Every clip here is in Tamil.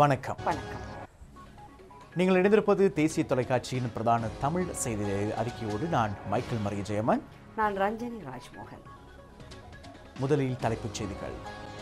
வணக்கம் வணக்கம் நீங்கள் இணைந்திருப்பது தேசிய தொலைக்காட்சியின் பிரதான தமிழ் செய்தி அறிக்கையோடு நான் மைக்கேல் மரிய ஜெயமன் நான் ரஞ்சனி ராஜ்மோகன் முதலில் தலைப்புச் செய்திகள்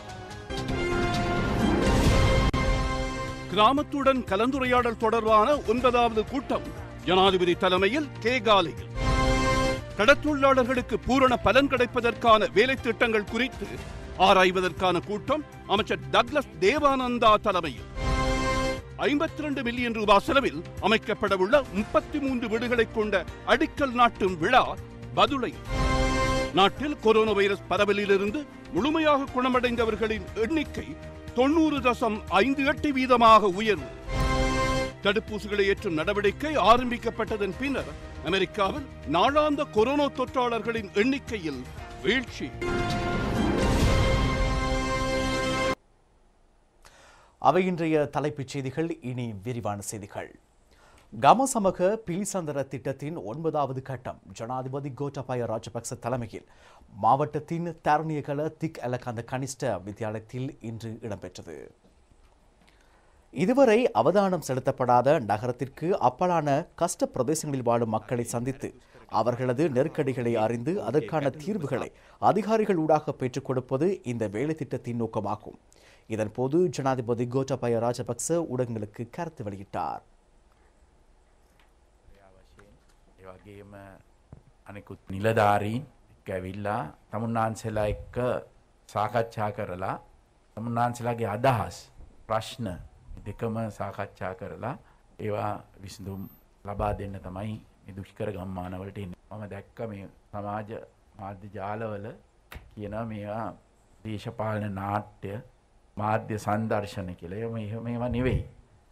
கிராமத்துடன் கலந்துரையாடல் தொடர்பான ஒன்பதாவது கூட்டம் ஜனாதிபதி தலைமையில் கேகாலையில் கடத்தொழிலாளர்களுக்கு பூரண பலன் கிடைப்பதற்கான வேலை திட்டங்கள் குறித்து ஆராய்வதற்கான கூட்டம் அமைச்சர் டக்ளஸ் தேவானந்தா தலைமையில் ஐம்பத்தி ரெண்டு மில்லியன் ரூபாய் செலவில் அமைக்கப்படவுள்ள முப்பத்தி மூன்று வீடுகளை கொண்ட அடிக்கல் நாட்டும் விழா பதுளை நாட்டில் கொரோனா வைரஸ் பரவலிலிருந்து முழுமையாக குணமடைந்தவர்களின் எண்ணிக்கை தொண்ணூறு தசம் ஐந்து எட்டு வீதமாக உயர்வு தடுப்பூசிகளை ஏற்றும் நடவடிக்கை ஆரம்பிக்கப்பட்டதன் பின்னர் அமெரிக்காவில் நாளாந்த கொரோனா தொற்றாளர்களின் எண்ணிக்கையில் வீழ்ச்சி அவை இன்றைய தலைப்புச் செய்திகள் இனி விரிவான செய்திகள் கமசமக பிலிசந்தர திட்டத்தின் ஒன்பதாவது கட்டம் ஜனாதிபதி கோட்டபாய ராஜபக்ச தலைமையில் மாவட்டத்தின் தரணியகல திக் அலகாந்த கனிஷ்ட வித்தியாலயத்தில் இன்று இடம்பெற்றது இதுவரை அவதானம் செலுத்தப்படாத நகரத்திற்கு அப்பாலான கஷ்ட பிரதேசங்களில் வாழும் மக்களை சந்தித்து அவர்களது நெருக்கடிகளை அறிந்து அதற்கான தீர்வுகளை அதிகாரிகள் ஊடாக பெற்றுக் கொடுப்பது இந்த வேலை திட்டத்தின் நோக்கமாகும் இதன்போது ஜனாதிபதி கோட்டபாய ராஜபக்ச ஊடகங்களுக்கு கருத்து வெளியிட்டார் ඒ වගේම අනෙකුත් නිලධාරීන් එක්ක ඇවිල්ලා තමුන්නාන්සෙලා එක්ක සාකච්ඡා කරලා තමුන්නාන්සෙලාගේ අදහස් ප්‍රශ්න දෙකම සාකච්ඡා කරලා ඒවා විසඳුම් ලබා දෙන්න තමයි මේ දුෂ්කර ගම්මානවලට එන්නේ. මම දැක්ක මේ සමාජ මාධ්‍ය ජාලවල කියන මේවා දේශපාලන නාට්‍ය මාධ්‍ය සංදර්ශන කියලා. ඒවා මෙහෙම මේවා නෙවෙයි.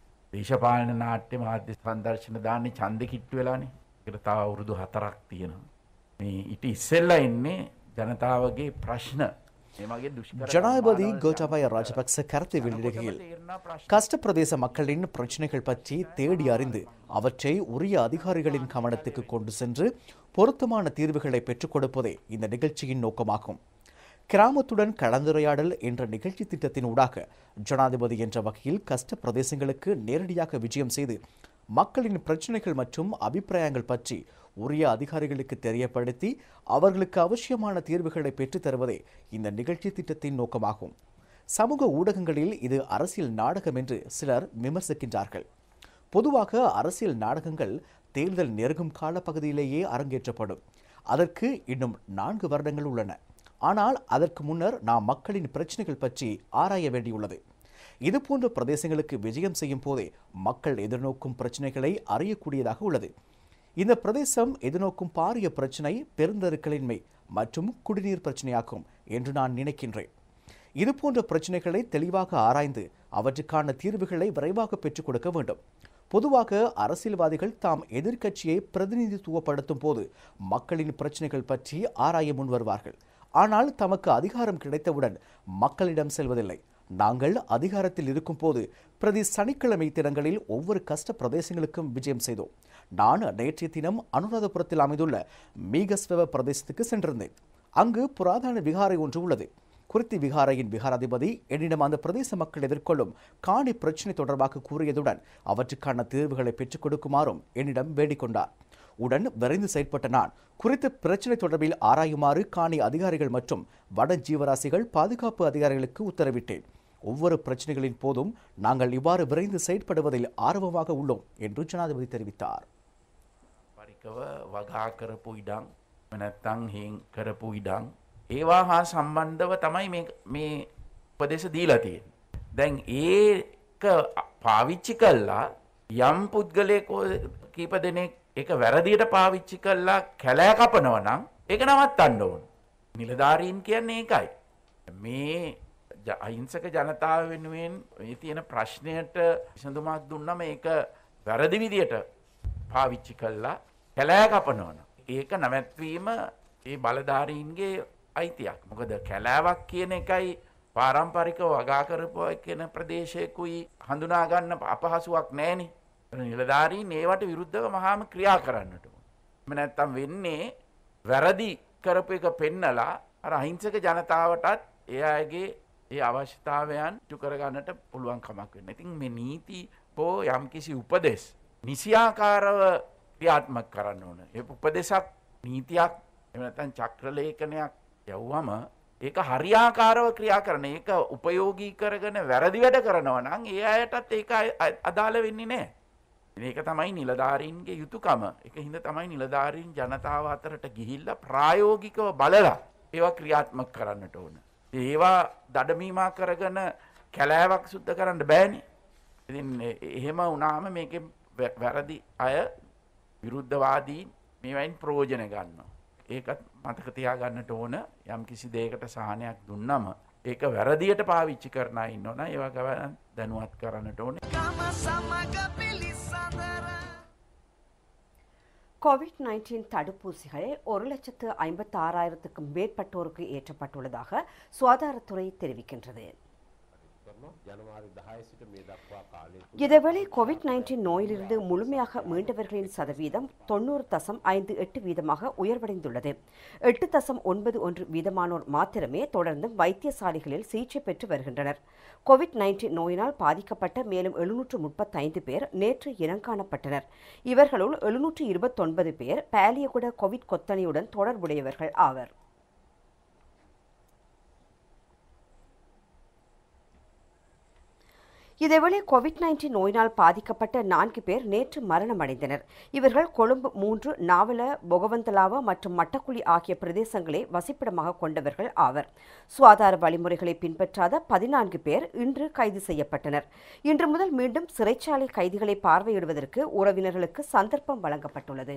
දේශපාලන නාට්‍ය මාධ්‍ය සංදර්ශන දාන්නේ ඡන්ද කිට්ටු වෙලානේ. ඒකට තව අවුරුදු 4ක් තියෙනවා. මේ ඊට ඉස්සෙල්ලා එන්නේ ජනතාවගේ ප්‍රශ්න. මේ වගේ දුෂ්කර ஜனாதிபதி ගම්මානවල கோட்டாபாய ராஜபக்ச கருத்து வெளியிடுகையில் තේරෙනවා ප්‍රශ්න. கஷ்ட பிரதேச மக்களின் பிரச்சனைகள் பற்றி தேடி அறிந்து அவற்றை உரிய அதிகாரிகளின் கவனத்துக்கு கொண்டு சென்று பொருத்தமான தீர்வுகளை பெற்றுக் கொடுப்பதே இந்த நிகழ்ச்சியின் நோக்கமாகும் கிராமத்துடன் கலந்துரையாடல் என்ற நிகழ்ச்சி திட்டத்தின் ஊடாக ஜனாதிபதி என்ற வகையில் கஷ்ட பிரதேசங்களுக்கு நேரடியாக விஜயம் செய்து மக்களின் பிரச்சனைகள் மற்றும் அபிப்பிராயங்கள் பற்றி உரிய அதிகாரிகளுக்கு தெரியப்படுத்தி அவர்களுக்கு அவசியமான தீர்வுகளை பெற்றுத் தருவதே இந்த நிகழ்ச்சி திட்டத்தின் நோக்கமாகும் சமூக ஊடகங்களில் இது அரசியல் நாடகம் என்று சிலர் விமர்சிக்கின்றார்கள் பொதுவாக அரசியல் நாடகங்கள் தேர்தல் நெருங்கும் காலப்பகுதியிலேயே அரங்கேற்றப்படும் அதற்கு இன்னும் நான்கு வருடங்கள் உள்ளன ஆனால் அதற்கு முன்னர் நாம் மக்களின் பிரச்சனைகள் பற்றி ஆராய வேண்டியுள்ளது இதுபோன்ற பிரதேசங்களுக்கு விஜயம் செய்யும் போதே மக்கள் எதிர்நோக்கும் பிரச்சனைகளை அறியக்கூடியதாக உள்ளது இந்த பிரதேசம் எதிர்நோக்கும் பாரிய பிரச்சனை பெருந்தெருக்களின்மை மற்றும் குடிநீர் பிரச்சனையாகும் என்று நான் நினைக்கின்றேன் இதுபோன்ற பிரச்சனைகளை தெளிவாக ஆராய்ந்து அவற்றுக்கான தீர்வுகளை விரைவாக பெற்றுக் கொடுக்க வேண்டும் பொதுவாக அரசியல்வாதிகள் தாம் எதிர்க்கட்சியை பிரதிநிதித்துவப்படுத்தும் போது மக்களின் பிரச்சனைகள் பற்றி ஆராய முன் வருவார்கள் ஆனால் தமக்கு அதிகாரம் கிடைத்தவுடன் மக்களிடம் செல்வதில்லை நாங்கள் அதிகாரத்தில் இருக்கும் போது பிரதி சனிக்கிழமை தினங்களில் ஒவ்வொரு கஷ்ட பிரதேசங்களுக்கும் விஜயம் செய்தோம் நான் நேற்றைய தினம் அனுராதபுரத்தில் அமைந்துள்ள மீகஸ்வெவ பிரதேசத்துக்கு சென்றிருந்தேன் அங்கு புராதன விகாரை ஒன்று உள்ளது குறித்தி விகாரையின் விகாராதிபதி என்னிடம் அந்த பிரதேச மக்கள் எதிர்கொள்ளும் காணி பிரச்சினை தொடர்பாக கூறியதுடன் அவற்றுக்கான தீர்வுகளை பெற்றுக் கொடுக்குமாறும் என்னிடம் வேண்டிக் கொண்டார் உடன் விரைந்து செயற்பட்ட நான் குறித்த பிரச்சினை தொடர்பில் ஆராயுமாறு காணி அதிகாரிகள் மற்றும் வட ஜீவராசிகள் பாதுகாப்பு அதிகாரிகளுக்கு உத்தரவிட்டேன் ஒவ்வொரு பிரச்சனைகளின் போதும் நாங்கள் இவ்வாறு விரைந்து செயற்படுவதில் ஆர்வமாக உள்ளோம் என்று ஜனாதிபதி தெரிவித்தார் පරිකව වගා කරපු ඉඩම් එහෙම නැත්නම් හේන් කරපු ඉඩම් ඒවා හා සම්බන්ධව තමයි මේ මේ උපදේශ දීලා තියෙන්නේ. දැන් ඒක පාවිච්චි කළා යම් පුද්ගලයෙක් කීප දෙනෙක් ඒක වැරදියට පාවිච්චි කළා කැලෑ කපනව නම් ඒක නවත්තන්න ඕන. නිලධාරීන් කියන්නේ ඒකයි. මේ ජ- අහිංසක ජනතාව වෙනුවෙන් මේ තියෙන ප්‍රශ්නයට විසඳුමක් දුන්නම ඒක වැරදි විදියට පාවිච්චි කල්ලා කැලෑ කපනවන. ඒක නැවැත්වීම ඒ බලධාරීන්ගේ අයිතියක්. මොකද කැලෑවක් කියන එකයි පාරම්පරික වගා කරපුව කියන ප්‍රදේශයකුයි හඳුනාගන්න අපහසුවක් නෑනි. නිලධාරීන් ඒවට විරුද්ධව මහාම ක්‍රියා කරන්නට. එම නැත්තම් වෙන්නේ වැරදි කරපු එක පෙන්නලා අර අහිංසක ජනතාවටත් ඒ අයගේ ඒ අවශ්‍යතාවයන් ටු කරගන්නට පුළුවන් කමක් වෙන්න. ඉතින් මේ නීති හෝ යම්කිසි උපදෙස් නිසියාකාරව ක්‍රියාත්මක කරන්න ඕන. ඒ උපදෙසක් නීතියක් එහෙම නැත්නම් චක්‍රලේඛනයක් යවුවම ඒක හරියාකාරව ක්‍රියා කරන ඒක උපයෝගී කරගෙන වැරදි වැඩ කරනවා නම් ඒ අයටත් ඒක අය- අය- අදාළ වෙන්නේ නැහැ. ඒක තමයි නිලධාරීන්ගේ යුතුකම. ඒක හින්දා තමයි නිලධාරීන් ජනතාව අතරට ගිහිල්ලා ප්‍රායෝගිකව බලලා ඒවා ක්‍රියාත්මක කරන්නට ඕන. ඒවා දඩමීමා කරගෙන කැලෑවක් සුද්ධ කරන්න බෑනේ. ඉතින් එ- එහෙම වුණාම මේකෙන් වැ- වැරදි අය විරුද්ධවාදීන් මේවයින් ප්‍රයෝජන ගන්නවා. ඒකත් මතක තියාගන්නට ඕන යම් කිසි දෙයකට සහනයක් දුන්නම ඒක වැරදියට පාවිච්චි කරන අය ඉන්නවනම් ඒවා ගවන දැනුවත් කරන්නට ඕනේ. கோவிட் நைன்டீன் தடுப்பூசிகள் ஒரு லட்சத்து ஐம்பத்தி ஆறாயிரத்துக்கும் மேற்பட்டோருக்கு ஏற்றப்பட்டுள்ளதாக சுகாதாரத்துறை தெரிவிக்கின்றது இதேவேளை கோவிட் நைன்டீன் நோயிலிருந்து முழுமையாக மீண்டவர்களின் சதவீதம் தொண்ணூறு தசம் ஐந்து எட்டு வீதமாக உயர்வடைந்துள்ளது எட்டு தசம் ஒன்பது ஒன்று வீதமானோர் மாத்திரமே தொடர்ந்தும் வைத்தியசாலைகளில் சிகிச்சை பெற்று வருகின்றனர் கோவிட் நைன்டீன் நோயினால் பாதிக்கப்பட்ட மேலும் எழுநூற்று முப்பத்தைந்து பேர் நேற்று இனங்காணப்பட்டனர் இவர்களுள் எழுநூற்று இருபத்தொன்பது பேர் பாலியகுட கோவிட் கொத்தணியுடன் தொடர்புடையவர்கள் ஆவர் இதேவேளை கோவிட் நைன்டீன் நோயினால் பாதிக்கப்பட்ட நான்கு பேர் நேற்று மரணமடைந்தனர் இவர்கள் கொழும்பு மூன்று நாவல பொகவந்தலாவ மற்றும் மட்டக்குழி ஆகிய பிரதேசங்களை வசிப்பிடமாக கொண்டவர்கள் ஆவர் சுகாதார வழிமுறைகளை பின்பற்றாத பதினான்கு பேர் இன்று கைது செய்யப்பட்டனர் இன்று முதல் மீண்டும் சிறைச்சாலை கைதிகளை பார்வையிடுவதற்கு உறவினர்களுக்கு சந்தர்ப்பம் வழங்கப்பட்டுள்ளது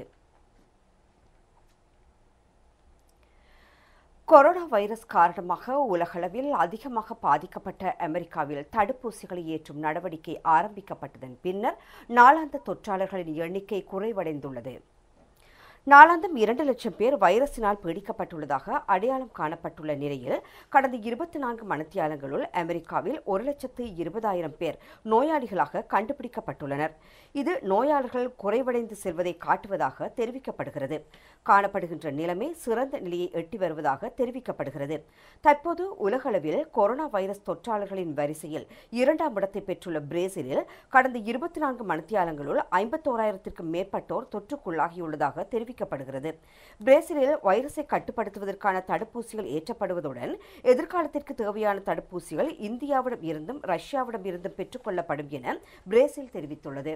கொரோனா வைரஸ் காரணமாக உலகளவில் அதிகமாக பாதிக்கப்பட்ட அமெரிக்காவில் தடுப்பூசிகளை ஏற்றும் நடவடிக்கை ஆரம்பிக்கப்பட்டதன் பின்னர் நாளாந்த தொற்றாளர்களின் எண்ணிக்கை குறைவடைந்துள்ளது நாளாந்தம் இரண்டு லட்சம் பேர் வைரஸினால் பீடிக்கப்பட்டுள்ளதாக அடையாளம் காணப்பட்டுள்ள நிலையில் கடந்த இருபத்தி நான்கு மணித்தியாலங்களுள் அமெரிக்காவில் ஒரு லட்சத்து இருபதாயிரம் பேர் நோயாளிகளாக கண்டுபிடிக்கப்பட்டுள்ளனர் இது நோயாளர்கள் குறைவடைந்து செல்வதை காட்டுவதாக தெரிவிக்கப்படுகிறது காணப்படுகின்ற நிலைமை சிறந்த நிலையை எட்டி வருவதாக தெரிவிக்கப்படுகிறது தற்போது உலகளவில் கொரோனா வைரஸ் தொற்றாளர்களின் வரிசையில் இரண்டாம் இடத்தை பெற்றுள்ள பிரேசிலில் கடந்த இருபத்தி நான்கு மணித்தியாலங்களுள் ஐம்பத்தோராயிரத்திற்கும் மேற்பட்டோர் தொற்றுக்குள்ளாகியுள்ளதாக தெரிவிக்கப்படுகிறது பிரேசிலில் வைரஸை கட்டுப்படுத்துவதற்கான தடுப்பூசிகள் ஏற்றப்படுவதுடன் எதிர்காலத்திற்கு தேவையான தடுப்பூசிகள் இந்தியாவிடம் இருந்தும் ரஷ்யாவிடம் இருந்தும் பெற்றுக்கொள்ளப்படும் என பிரேசில் தெரிவித்துள்ளது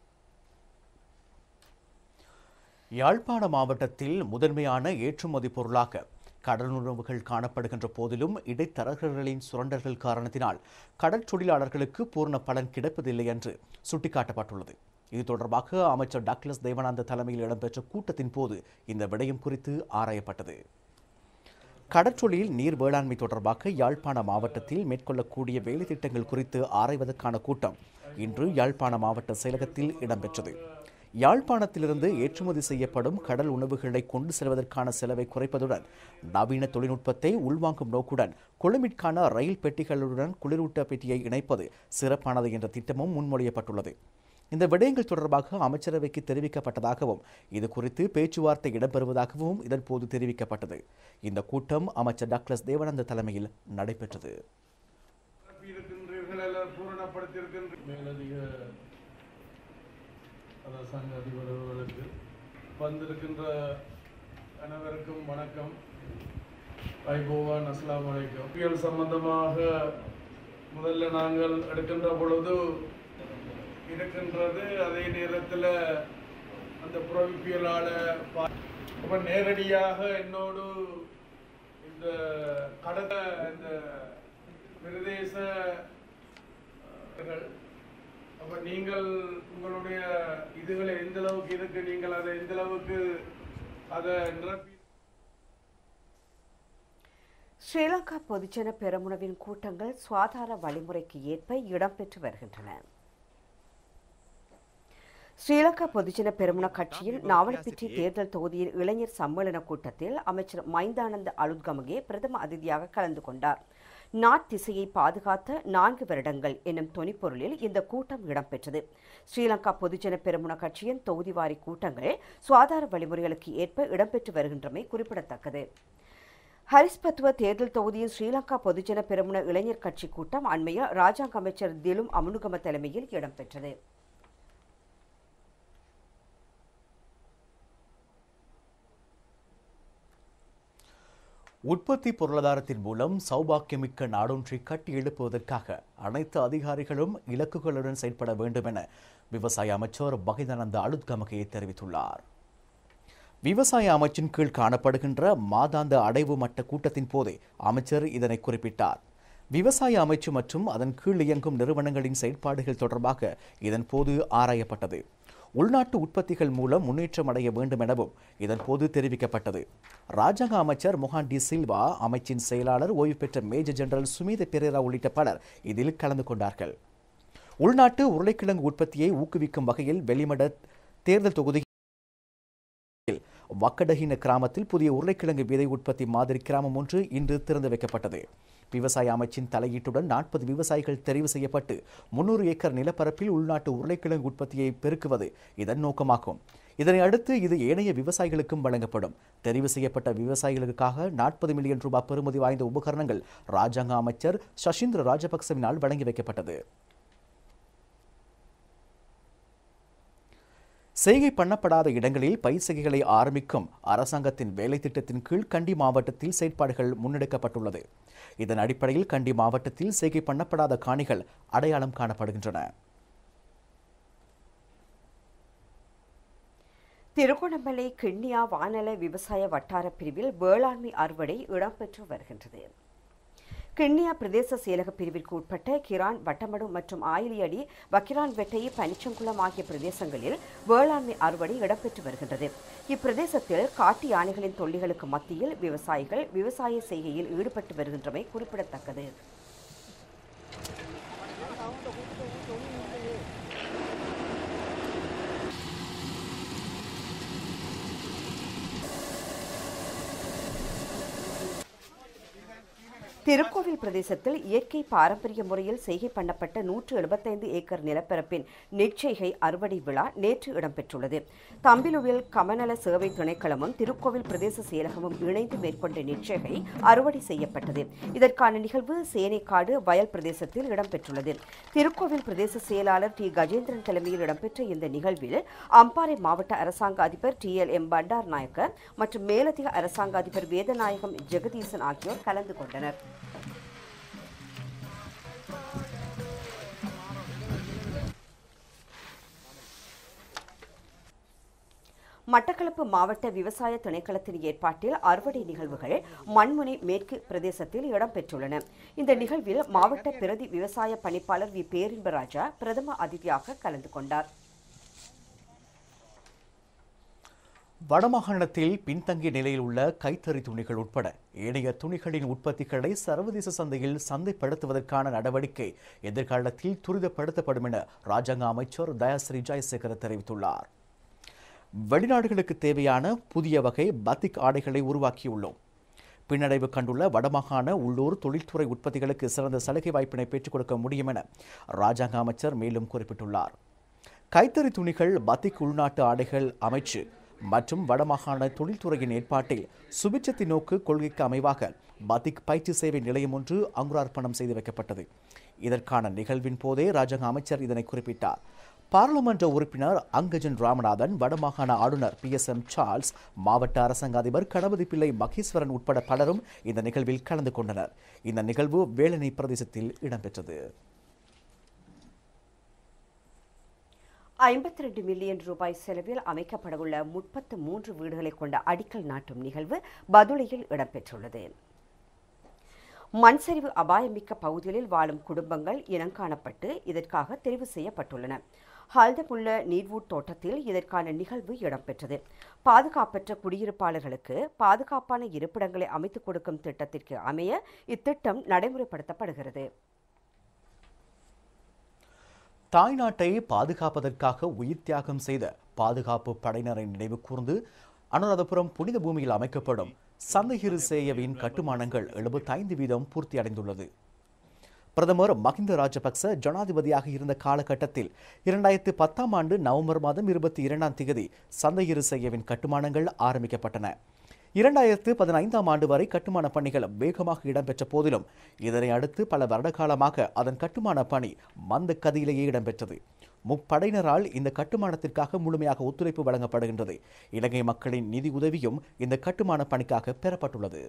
யாழ்ப்பாண மாவட்டத்தில் முதன்மையான ஏற்றுமதி பொருளாக கடலுணவுகள் காணப்படுகின்ற போதிலும் இடைத்தரகர்களின் சுரண்டல்கள் காரணத்தினால் கடற்தொழிலாளர்களுக்கு பூர்ண பலன் கிடைப்பதில்லை என்று சுட்டிக்காட்டப்பட்டுள்ளது இது தொடர்பாக அமைச்சர் டக்ளஸ் தேவானந்த தலைமையில் இடம்பெற்ற கூட்டத்தின் போது இந்த விடயம் குறித்து ஆராயப்பட்டது கடற்றொழில் நீர் வேளாண்மை தொடர்பாக யாழ்ப்பாண மாவட்டத்தில் மேற்கொள்ளக்கூடிய வேலைத்திட்டங்கள் குறித்து ஆராய்வதற்கான கூட்டம் இன்று யாழ்ப்பாண மாவட்ட செயலகத்தில் இடம்பெற்றது யாழ்ப்பாணத்திலிருந்து ஏற்றுமதி செய்யப்படும் கடல் உணவுகளை கொண்டு செல்வதற்கான செலவை குறைப்பதுடன் நவீன தொழில்நுட்பத்தை உள்வாங்கும் நோக்குடன் கொழும்பிற்கான ரயில் பெட்டிகளுடன் குளிரூட்ட பெட்டியை இணைப்பது சிறப்பானது என்ற திட்டமும் முன்மொழியப்பட்டுள்ளது இந்த விடயங்கள் தொடர்பாக அமைச்சரவைக்கு தெரிவிக்கப்பட்டதாகவும் இது குறித்து பேச்சுவார்த்தை இடம்பெறுவதாகவும் இதன்போது தெரிவிக்கப்பட்டது இந்த கூட்டம் அமைச்சர் டக்ளஸ் தேவானந்த தலைமையில் நடைபெற்றது இருக்கின்றீர்கள் எல்லாம் பூரணப்படுத்தியிருக்கின்ற மேலதிக அரசாங்க அதிபர் அவர்களுக்கு வந்திருக்கின்ற அனைவருக்கும் வணக்கம் ஐபோவான் அஸ்லாம் வலைக்கம் புயல் சம்பந்தமாக முதல்ல நாங்கள் எடுக்கின்ற பொழுது இருக்கின்றது அதே நேரத்தில் அந்த புறவிப்பியலால ரொம்ப நேரடியாக என்னோடு இந்த கடந்த இந்த பிரதேச அஹ், அப்ப நீங்கள் உங்களுடைய இதுகளை எந்த அளவுக்கு இருக்கு நீங்கள் அதை எந்த அளவுக்கு அதை நிரப்பி ஸ்ரீலங்கா பொதுஜன பெரமுனவின் கூட்டங்கள் சுகாதார வழிமுறைக்கு ஏற்ப இடம்பெற்று வருகின்றன ஸ்ரீலங்கா பொதுஜன பெரமுன கட்சியின் நாவலப்பிட்டி தேர்தல் தொகுதியின் இளைஞர் சம்மேளன கூட்டத்தில் அமைச்சர் மைந்தானந்த அலுத்கமகே பிரதம அதிதியாக கலந்து கொண்டார் நாட்டிசையை பாதுகாத்த நான்கு வருடங்கள் என்னும் தொனிப்பொருளில் இந்த கூட்டம் இடம்பெற்றது ஸ்ரீலங்கா பொதுஜன பெரமுன கட்சியின் தொகுதிவாரி கூட்டங்கள் சுகாதார வழிமுறைகளுக்கு ஏற்ப இடம்பெற்று வருகின்றமை குறிப்பிடத்தக்கது ஹரிஸ்பத்துவ தேர்தல் தொகுதியின் ஸ்ரீலங்கா பொதுஜன பெருமுன இளைஞர் கட்சி கூட்டம் அண்மையில் ராஜாங்க அமைச்சர் திலும் அமுனுகம தலைமையில் இடம்பெற்றது உற்பத்தி பொருளாதாரத்தின் மூலம் சௌபாக்கியமிக்க நாடொன்றை கட்டி எழுப்புவதற்காக அனைத்து அதிகாரிகளும் இலக்குகளுடன் செயல்பட வேண்டும் என விவசாய அமைச்சர் பகிதானந்த அலுத்கமகையை தெரிவித்துள்ளார் விவசாய அமைச்சின் கீழ் காணப்படுகின்ற மாதாந்த அடைவு மட்ட கூட்டத்தின் போதே அமைச்சர் இதனை குறிப்பிட்டார் விவசாய அமைச்சு மற்றும் அதன் கீழ் இயங்கும் நிறுவனங்களின் செயல்பாடுகள் தொடர்பாக இதன் போது ஆராயப்பட்டது உள்நாட்டு உற்பத்திகள் மூலம் முன்னேற்றம் அடைய வேண்டும் எனவும் இதன் போது தெரிவிக்கப்பட்டது ராஜாங்க அமைச்சர் மொஹான் டி சில்வா அமைச்சின் செயலாளர் ஓய்வு பெற்ற மேஜர் ஜெனரல் சுமீத பெரேரா உள்ளிட்ட பலர் இதில் கலந்து கொண்டார்கள் உள்நாட்டு உருளைக்கிழங்கு உற்பத்தியை ஊக்குவிக்கும் வகையில் வெளிமட தேர்தல் தொகுதி வக்கடஹின கிராமத்தில் புதிய உருளைக்கிழங்கு விதை உற்பத்தி மாதிரி கிராமம் ஒன்று இன்று திறந்து வைக்கப்பட்டது விவசாய அமைச்சின் தலையீட்டுடன் நாற்பது விவசாயிகள் தெரிவு செய்யப்பட்டு முன்னூறு ஏக்கர் நிலப்பரப்பில் உள்நாட்டு உருளைக்கிழங்கு உற்பத்தியை பெருக்குவது இதன் நோக்கமாகும் இதனை அடுத்து இது ஏனைய விவசாயிகளுக்கும் வழங்கப்படும் தெரிவு செய்யப்பட்ட விவசாயிகளுக்காக நாற்பது மில்லியன் ரூபாய் பெறுமதி வாய்ந்த உபகரணங்கள் ராஜாங்க அமைச்சர் சஷீந்திர ராஜபக்சவினால் வழங்கி வைக்கப்பட்டது செய்கை பண்ணப்படாத இடங்களில் பயிர் செய்கைகளை ஆரம்பிக்கும் அரசாங்கத்தின் வேலை திட்டத்தின் கீழ் கண்டி மாவட்டத்தில் செயற்பாடுகள் முன்னெடுக்கப்பட்டுள்ளது இதன் அடிப்படையில் கண்டி மாவட்டத்தில் செய்கை பண்ணப்படாத காணிகள் அடையாளம் காணப்படுகின்றன திருகோணமலை கிண்ணியா வானல விவசாய வட்டார பிரிவில் வேளாண்மை அறுவடை இடம்பெற்று வருகின்றது கிண்ணியா பிரதேச செயலக பிரிவிற்கு உட்பட்ட கிரான் வட்டமடு மற்றும் ஆயிலியடி வக்கிரான் வெட்டை பனிச்சங்குளம் ஆகிய பிரதேசங்களில் வேளாண்மை அறுவடை இடம்பெற்று வருகின்றது இப்பிரதேசத்தில் காட்டு யானைகளின் தொல்லிகளுக்கு மத்தியில் விவசாயிகள் விவசாய செய்கையில் ஈடுபட்டு வருகின்றமை குறிப்பிடத்தக்கது திருக்கோவில் பிரதேசத்தில் இயற்கை பாரம்பரிய முறையில் செய்கை பண்ணப்பட்ட நூற்று எழுபத்தைந்து ஏக்கர் நிலப்பரப்பின் நெற்செய்கை அறுவடை விழா நேற்று இடம்பெற்றுள்ளது தம்பிலுவில் கமநல சேவை திணைக்களமும் திருக்கோவில் பிரதேச செயலகமும் இணைந்து மேற்கொண்ட நெற்செய்கை அறுவடை செய்யப்பட்டது இதற்கான நிகழ்வு சேனைக்காடு வயல் பிரதேசத்தில் இடம்பெற்றுள்ளது திருக்கோவில் பிரதேச செயலாளர் டி கஜேந்திரன் தலைமையில் இடம்பெற்ற இந்த நிகழ்வில் அம்பாறை மாவட்ட அரசாங்க அதிபர் T L M Bandara Nayakkar மற்றும் மேலதிக அரசாங்க அதிபர் வேதநாயகம் ஜெகதீசன் ஆகியோர் கலந்து கொண்டனர் மட்டக்களப்பு மாவட்ட விவசாய திணைக்களத்தின் ஏற்பாட்டில் அறுவடை நிகழ்வுகள் மண்முனை மேற்கு பிரதேசத்தில் இடம்பெற்றுள்ளன இந்த நிகழ்வில் மாவட்ட பிரதி விவசாய பணிப்பாளர் வி பேரின்பராஜா பிரதம அதிதியாக கலந்து கொண்டார் வடமாகாணத்தில் பின்தங்கிய நிலையில் உள்ள கைத்தறி துணிகள் உட்பட ஏனைய துணிகளின் உற்பத்திகளை சர்வதேச சந்தையில் சந்தைப்படுத்துவதற்கான நடவடிக்கை எதிர்காலத்தில் துரிதப்படுத்தப்படும் என ராஜாங்க அமைச்சர் தயாஸ்ரீ ஜெயசேகர தெரிவித்துள்ளார் வெளிநாடுகளுக்கு தேவையான புதிய வகை பத்திக் ஆடைகளை உருவாக்கியுள்ளோம் பின்னடைவு கண்டுள்ள வடமாகாண உள்ளூர் தொழில்துறை உற்பத்திகளுக்கு சிறந்த சலுகை வாய்ப்பினை பெற்றுக் கொடுக்க முடியும் என ராஜாங்க அமைச்சர் மேலும் குறிப்பிட்டுள்ளார் கைத்தறி துணிகள் பத்திக் உள்நாட்டு ஆடைகள் அமைச்சு மற்றும் வடமாகாண தொழில்துறையின் ஏற்பாட்டில் சுபிட்சத்தை நோக்கு கொள்கைக்கு அமைவாக பத்திக் பயிற்சி சேவை நிலையம் ஒன்று அங்குரார்ப்பணம் செய்து வைக்கப்பட்டது இதற்கான நிகழ்வின் போதே ராஜாங்க அமைச்சர் இதனை குறிப்பிட்டார் பாராளுமன்ற உறுப்பினர் அங்கஜன் ராமநாதன் வடமாகாண ஆளுநர் பி எஸ் எம் சார்ல்ஸ் மாவட்ட அரசாங்க அதிபர் கணபதி பிள்ளை மகேஸ்வரன் உட்பட பலரும் இந்த நிகழ்வில் கலந்து கொண்டனர் இந்த நிகழ்வு வேலனை பிரதேசத்தில் இடம்பெற்றது ஐம்பத்தி ரெண்டு மில்லியன் ரூபாய் செலவில் அமைக்கப்படவுள்ள முப்பத்து மூன்று வீடுகளை கொண்ட அடிக்கல் நாட்டும் நிகழ்வு பதுளையில் இடம்பெற்றுள்ளது மண்சரிவு அபாயமிக்க பகுதிகளில் வாழும் குடும்பங்கள் இனங்காணப்பட்டு இதற்காக தெரிவு செய்யப்பட்டுள்ளன ஹல்தமுள்ள நீர்வூட் தோட்டத்தில் இதற்கான நிகழ்வு இடம்பெற்றது பாதுகாப்பற்ற குடியிருப்பாளர்களுக்கு பாதுகாப்பான இருப்பிடங்களை அமைத்துக் கொடுக்கும் திட்டத்திற்கு அமைய இத்திட்டம் நடைமுறைப்படுத்தப்படுகிறது தாய்நாட்டை பாதுகாப்பதற்காக உயிர் தியாகம் செய்த பாதுகாப்பு படையினரை நினைவு கூர்ந்து அனுராதபுரம் புனித பூமியில் அமைக்கப்படும் சந்தகிரு சேயவின் கட்டுமானங்கள் எழுபத்தைந்து வீதம் பூர்த்தியடைந்துள்ளது பிரதமர் மஹிந்த ராஜபக்ச ஜனாதிபதியாக இருந்த காலகட்டத்தில் இரண்டாயிரத்து பத்தாம் ஆண்டு நவம்பர் மாதம் இருபத்தி இரண்டாம் தேதி சந்தகிரு சேயவின் கட்டுமானங்கள் ஆரம்பிக்கப்பட்டன இரண்டாயிரத்து பதினைந்தாம் ஆண்டு வரை கட்டுமான பணிகள் வேகமாக இடம்பெற்ற போதிலும் இதனை அடுத்து பல வருட காலமாக அதன் கட்டுமான பணி மந்த கதியிலேயே இடம்பெற்றது முப்படையினரால் இந்த கட்டுமானத்திற்காக முழுமையாக ஒத்துழைப்பு வழங்கப்படுகின்றது இலங்கை மக்களின் நிதி உதவியும் இந்த கட்டுமான பணிக்காக பெறப்பட்டுள்ளது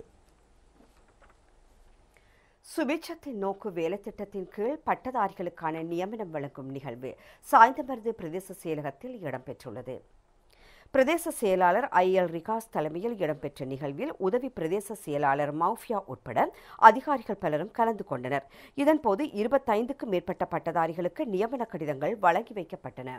சுபிட்சத்தின் நோக்கு வேலைத்திட்டத்தின் கீழ் பட்டதாரிகளுக்கான நியமனம் வழங்கும் நிகழ்வு சாய்ந்தமருது பிரதேச செயலகத்தில் இடம்பெற்றுள்ளது பிரதேச செயலாளர் ஐ எல் ரிகாஸ் தலைமையில் இடம்பெற்ற நிகழ்வில் உதவி பிரதேச செயலாளர் மௌஃபியா உட்பட அதிகாரிகள் பலரும் கலந்து கொண்டனர் இதன்போது இருபத்தைந்துக்கும் மேற்பட்ட பட்டதாரிகளுக்கு நியமன கடிதங்கள் வழங்கி வைக்கப்பட்டன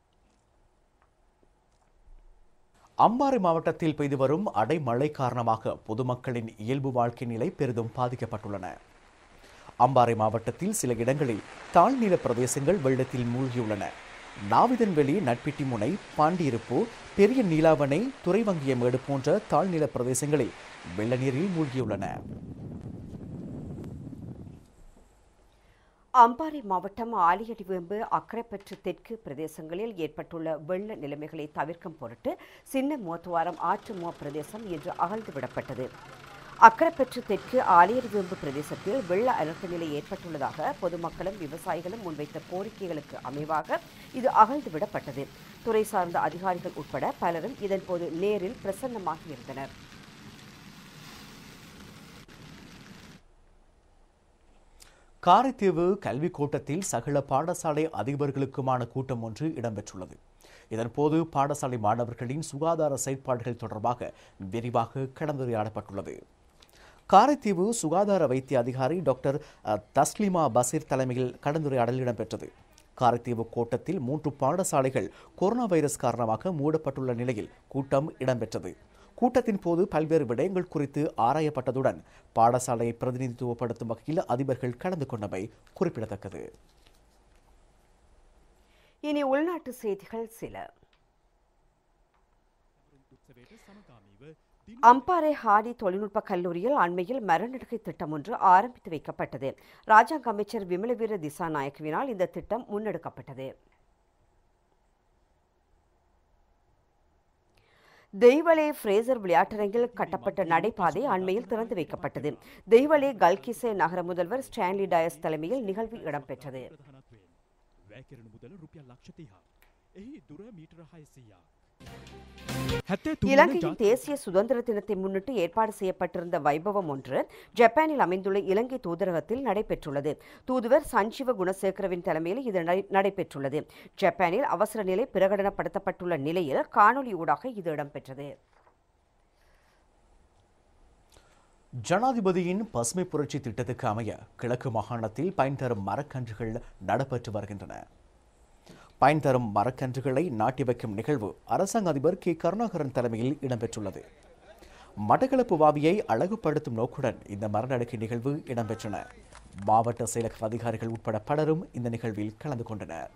அம்பாறை மாவட்டத்தில் பெய்து வரும் அடைமழை காரணமாக பொதுமக்களின் இயல்பு வாழ்க்கை நிலை பெரிதும் பாதிக்கப்பட்டுள்ளன அம்பாறை மாவட்டத்தில் சில இடங்களில் தாழ்நில பிரதேசங்கள் வெள்ளத்தில் மூழ்கியுள்ளன நாவிதன்வெளி நட்பிட்டி முனை பாண்டியிருப்பு பெரிய நீலாவணை துறைவங்கிய மேடு போன்ற தாழ்நில பிரதேசங்களில் வெள்ள நீரில் மூழ்கியுள்ளன அம்பாறை மாவட்டம் ஆலியடிவேம்பு அக்கரைப்பற்று தெற்கு பிரதேசங்களில் ஏற்பட்டுள்ள வெள்ள நிலைமைகளை தவிர்க்கும் பொருட்டு சின்ன மோத்துவாரம் ஆற்று மோ பிரதேசம் இன்று அகழ்ந்து விடப்பட்டது அக்கரைப்பற்று தெற்கு ஆலியடிவேம்பு பிரதேசத்தில் வெள்ள அனர்த்த நிலை ஏற்பட்டுள்ளதாக பொதுமக்களும் விவசாயிகளும் முன்வைத்த கோரிக்கைகளுக்கு அமைவாக இது அகழ்ந்து விடப்பட்டது துறை சார்ந்த அதிகாரிகள் உட்பட பலரும் இதன்போது நேரில் பிரசன்னமாக இருந்தனர் காரைதீவு கல்விக் கூட்டத்தில் சகல பாடசாலை அதிபர்களுக்குமான கூட்டம் ஒன்று இடம்பெற்றுள்ளது இதன்போது பாடசாலை மாணவர்களின் சுகாதார செயற்பாடுகள் தொடர்பாக விரிவாக கலந்துரையாடப்பட்டுள்ளது காரைதீவு சுகாதார வைத்திய அதிகாரி டாக்டர் அஹ், தஸ்லிமா பசீர் தலைமையில் கலந்துரையாடல் இடம்பெற்றது காரைதீவு கோட்டத்தில் மூன்று பாடசாலைகள் கொரோனா வைரஸ் காரணமாக மூடப்பட்டுள்ள நிலையில் கூட்டம் இடம்பெற்றது கூட்டத்தின் போது பல்வேறு விடயங்கள் குறித்து ஆராயப்பட்டதுடன் பாடசாலையை பிரதிநிதித்துவப்படுத்தும் வகையில் அதிபர்கள் கலந்து கொண்டமை குறிப்பிடத்தக்கது இனி உள்நாட்டு செய்திகள் சில அம்பாறை ஹாடி தொழில்நுட்ப கல்லூரியில் அண்மையில் மரநடுகை திட்டம் ஒன்று ஆரம்பித்து வைக்கப்பட்டது ராஜாங்க அமைச்சர் விமலவீர திசாநாயக்கவினால் இந்த திட்டம் முன்னெடுக்கப்பட்டது தெய்வலே ஃப்ரேசர் விளையாட்டரங்கில் கட்டப்பட்ட நடைபாதை அண்மையில் திறந்து வைக்கப்பட்டது தெய்வலே கல்கிசே நகர முதல்வர் ஸ்டான்லி டயஸ் தலைமையில் நிகழ்வு இடம்பெற்றது ප්‍රධානත්වයෙන් වැෑ කෙරෙන මුදල රුපියල් ලක්ෂ තිහා. එහි දුර මීටර හයසීයක්. இலங்கையின் தேசிய சுதந்திர தினத்தை முன்னிட்டு ஏற்பாடு செய்யப்பட்டிருந்த வைபவம் ஒன்று ஜப்பானில் அமைந்துள்ள இலங்கை தூதரகத்தில் நடைபெற்றுள்ளது தூதுவர் சஞ்சீவ குணசேகரவின் தலைமையில் இது நடை- நடைபெற்றுள்ளது ஜப்பானில் அவசர நிலை பிரகடனப்படுத்தப்பட்டுள்ள நிலையில் காணொலி ஊடாக இது இடம்பெற்றது ஜனாதிபதியின் பசுமை புரட்சி திட்டத்துக்கு அமைய கிழக்கு மாகாணத்தில் பயன் தரும் மரக்கன்றுகள் நடப்பெற்று வருகின்றன பயன் தரும் மரக்கன்றுகளை நாட்டி வைக்கும் நிகழ்வு அரசாங்க அதிபர் கே கருணாகரன் தலைமையில் இடம்பெற்றுள்ளது மட்டக்களப்பு வாவியை அழகுபடுத்தும் நோக்குடன் இந்த மரநடுக்கை நிகழ்வு இடம்பெற்றன மாவட்ட செயலக அதிகாரிகள் உட்பட பலரும் இந்த நிகழ்வில் கலந்து கொண்டனர்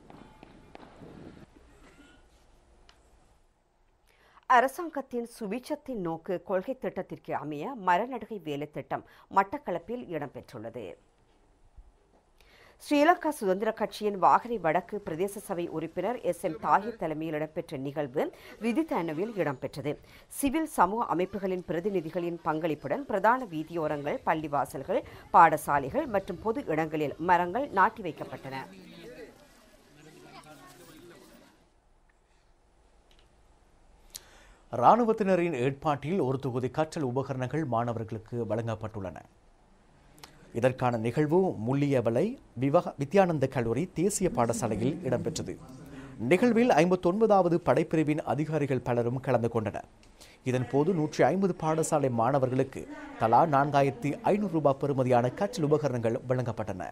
அரசாங்கத்தின் சுபிட்சத்தின் நோக்கு கொள்கை திட்டத்திற்கு அமைய மரநடுகை வேலை திட்டம் மட்டக்களப்பில் இடம்பெற்றுள்ளது ஸ்ரீலங்கா சுதந்திர கட்சியின் வாகரை வடக்கு பிரதேச சபை உறுப்பினர் எஸ் எம் தாஹிர் தலைமையில் இடம்பெற்ற நிகழ்வு ரிதித்தானவில் இடம்பெற்றது சிவில் சமூக அமைப்புகளின் பிரதிநிதிகளின் பங்களிப்புடன் பிரதான வீதியோரங்கள் பள்ளிவாசல்கள் பாடசாலைகள் மற்றும் பொது இடங்களில் மரங்கள் நாட்டி வைக்கப்பட்டன இராணுவத்தினரின் ஏற்பாட்டில் ஒரு தொகுதி கற்றல் உபகரணங்கள் மாணவர்களுக்கு வழங்கப்பட்டுள்ளன இதற்கான நிகழ்வு முள்ளியவலை விவக வித்யானந்த கல்லூரி தேசிய பாடசாலையில் இடம்பெற்றது நிகழ்வில் ஐம்பத்தொன்பதாவது படைப்பிரிவின் அதிகாரிகள் பலரும் கலந்து கொண்டனர் இதன்போது நூற்றி ஐம்பது பாடசாலை மாணவர்களுக்கு தலா நான்காயிரத்தி ஐநூறு ரூபாய் பெறுமதியான கற்றல் உபகரணங்கள் வழங்கப்பட்டன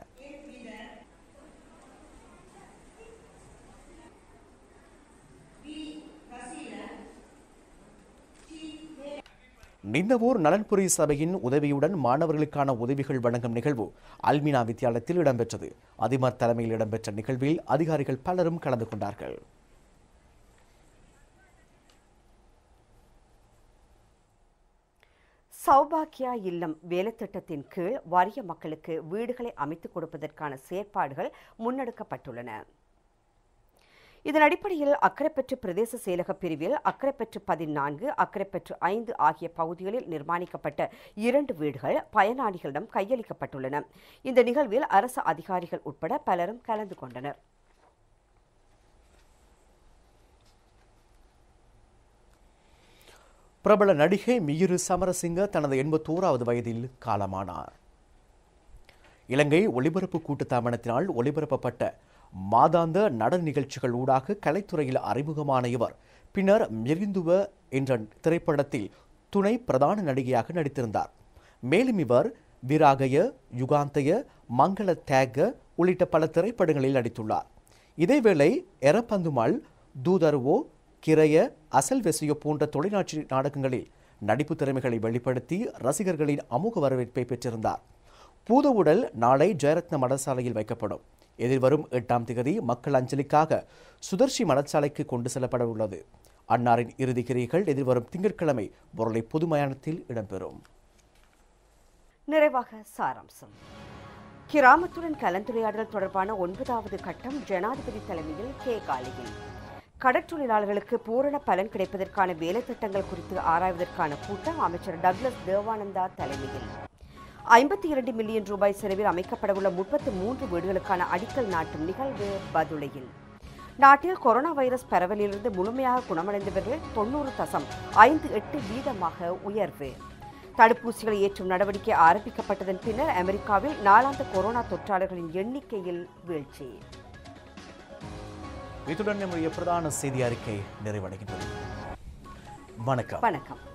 நிந்தவூர் நலன்புரி சபையின் உதவியுடன் மாணவர்களுக்கான உதவிகள் வழங்கும் நிகழ்வு அல்மினா வித்தியாலயத்தில் இடம்பெற்றது அதிபர் தலைமையில் இடம்பெற்ற நிகழ்வில் அதிகாரிகள் பலரும் கலந்து கொண்டார்கள் சௌபாக்கியா இல்லம் வேலைத்திட்டத்தின் கீழ் வறிய மக்களுக்கு வீடுகளை அமைத்துக் கொடுப்பதற்கான செயற்பாடுகள் முன்னெடுக்கப்பட்டுள்ளன இதன் அடிப்படையில் அக்கரைப்பற்று பிரதேச செயலக பிரிவில் அக்கரைப்பற்று பதினான்கு அக்கரைப்பற்று ஐந்து ஆகிய பகுதிகளில் நிர்மாணிக்கப்பட்ட இரண்டு வீடுகள் பயனாளிகளிடம் கையளிக்கப்பட்டுள்ளன இந்த நிகழ்வில் அரசு அதிகாரிகள் உட்பட பலரும் கலந்து கொண்டனர் பிரபல நடிகை மியுரு சமரசிங்க தனது எண்பத்தோராவது வயதில் காலமானார் இலங்கை ஒலிபரப்பு கூட்டுத்தாபனத்தினால் ஒலிபரப்பப்பட்ட மாதாந்த நடன நிகழ்ச்சிகள் ஊடாக கலைத்துறையில் அறிமுகமான இவர் பின்னர் மிருந்துவ என்ற திரைப்படத்தில் துணை பிரதான நடிகையாக நடித்திருந்தார் மேலும் இவர் விராகய யுகாந்தய மங்கள தேக உள்ளிட்ட பல திரைப்படங்களில் நடித்துள்ளார் இதேவேளை எரப்பந்துமாள் தூதர்வோ கிரைய அசல் வெசியோ போன்ற தொலைநாட்சி நாடகங்களில் நடிப்பு திறமைகளை வெளிப்படுத்தி ரசிகர்களின் அமோக வரவேற்பை பெற்றிருந்தார் பூதவுடல் நாளை ஜெயரத்ன மடசாலையில் வைக்கப்படும் எதிர்வரும் எட்டாம் திகதி மக்கள் அஞ்சலிக்காக சுதர்ஷி மடசாலைக்கு கொண்டு செல்லப்பட உள்ளது அன்னாரின் இறுதி கிரியைகள் எதிர்வரும் திங்கட்கிழமை பொருளை பொது மயானத்தில் இடம்பெறும் நிறைவாக சாராம்சம் கிராமத்துடன் கலந்துரையாடல் தொடர்பான ஒன்பதாவது கட்டம் ஜனாதிபதி தலைமையில் கேகாலியில் கடற்றொழிலாளர்களுக்கு பூரண பலன் கிடைப்பதற்கான வேலை திட்டங்கள் குறித்து ஆராய்வதற்கான கூட்டம் அமைச்சர் டக்ளஸ் தேவானந்தா தலைமையில் ஐம்பத்தி இரண்டு மில்லியன் ரூபாய் செலவில் அமைக்கப்படவுள்ள முப்பத்து மூன்று வீடுகளுக்கான அடிக்கல் நாட்டும் நிகழ்வு பதுளையில் நாட்டில் கொரோனா வைரஸ் பரவலிலிருந்து முழுமையாக குணமடைந்தவர்கள் தொண்ணூறு தசம் ஐந்து எட்டு வீதமாக உயர்வு தடுப்பூசிகளை ஏற்றும் நடவடிக்கை ஆரம்பிக்கப்பட்டதன் பின்னர் அமெரிக்காவில் நாளாந்த கொரோனா தொற்றாளர்களின் எண்ணிக்கையில் வீழ்ச்சி இத்துடன் நம்முடைய பிரதான செய்தி அறிக்கை நிறைவடைகின்றது வணக்கம் வணக்கம்